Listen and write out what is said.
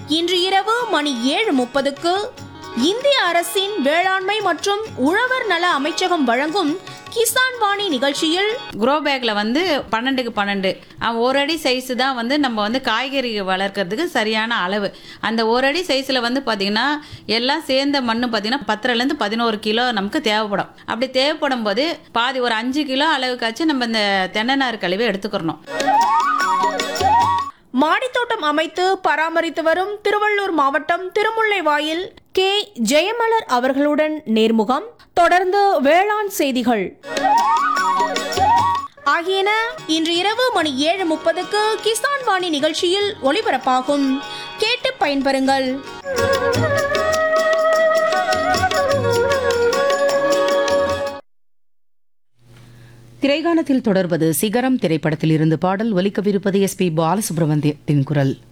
இன்று இரவு மணி ஏழு முப்பதுக்கு இந்திய அரசின் வேளாண்மை மற்றும் உழவர் நல அமைச்சகம் வழங்கும் கிசான் வாணி நிகழ்ச்சியில் க்ரோ பேக்கில் வந்து பன்னெண்டுக்கு பன்னெண்டு அஹ் ஒரு அடி சைஸு தான் வந்து நம்ம வந்து காய்கறி வளர்க்கறதுக்கு சரியான அளவு அந்த ஒரு அடி சைஸில் வந்து பார்த்திங்கன்னா எல்லாம் சேர்ந்த மண் பார்த்திங்கன்னா பத்துலேருந்து பதினோரு கிலோ நமக்கு தேவைப்படும் அப்படி தேவைப்படும் போது பாதி ஒரு அஞ்சு கிலோ அளவுக்காச்சும் நம்ம இந்த தென்னை நார் கழிவை எடுத்துக்கிறணும் மாடித்தோட்டம் அமைத்து பராமரித்து வரும் திருவள்ளூர் மாவட்டம் திருமுல்லைவாயில் கே ஜெயமலர் அவர்களுடன் நேர்முகம் தொடர்ந்து வேளாண் செய்திகள் ஆகியன இன்று இரவு மணி ஏழு முப்பதுக்கு கிசான் வாணி நிகழ்ச்சியில் ஒளிபரப்பாகும் கேட்டு பயன்பெறுங்கள் திரைகாணத்தில் தொடர்வது சிகரம் திரைப்படத்தில் இருந்து பாடல் ஒலிக்கவிருப்பது எஸ் பி பாலசுப்ரமணியத்தின் குரல்